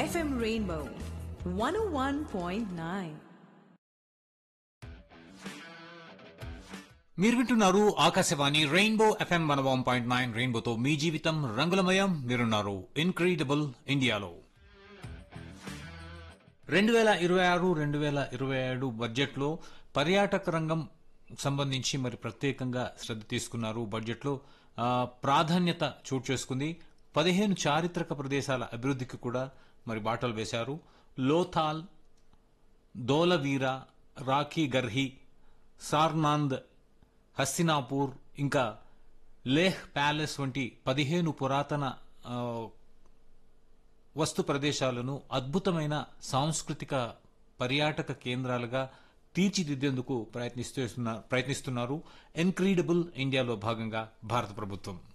FM Rainbow 101.9. మీరు వింటున్నారు Akashvani rainbow FM one one point nine రెయిన్బోతో మీ జీవితం రంగులమయం మీరున్నారు ఇన్క్రెడిబుల్ ఇండియాలో రెండు వేల ఇరవై ఆరు రెండు వేల ఇరవై ఏడు బడ్జెట్లో పర్యాటక రంగం సంబంధించి మరి ప్రత్యేకంగా శ్రద్ధ తీసుకున్నారు బడ్జెట్లో ఆ, ప్రాధాన్యత చోటు చేసుకుంది పదిహేను చారిత్రక ప్రదేశాల అభివృద్ధికి కూడా మరి బాటలు వేశారు లోథాల్ దోలవీర రాఖీ గర్హి సార్నాంద్ హస్తినాపూర్ ఇంకా లేహ్ ప్యాలెస్ వంటి పదిహేను పురాతన ఆ, వస్తు ప్రదేశాలను అద్భుతమైన సాంస్కృతిక పర్యాటక కేంద్రాలుగా తీర్చిదిద్దేందుకు ప్రయత్నిస్తున్న ప్రయత్నిస్తున్నారు ఎన్క్రీడబుల్ ఇండియాలో భాగంగా భారత ప్రభుత్వం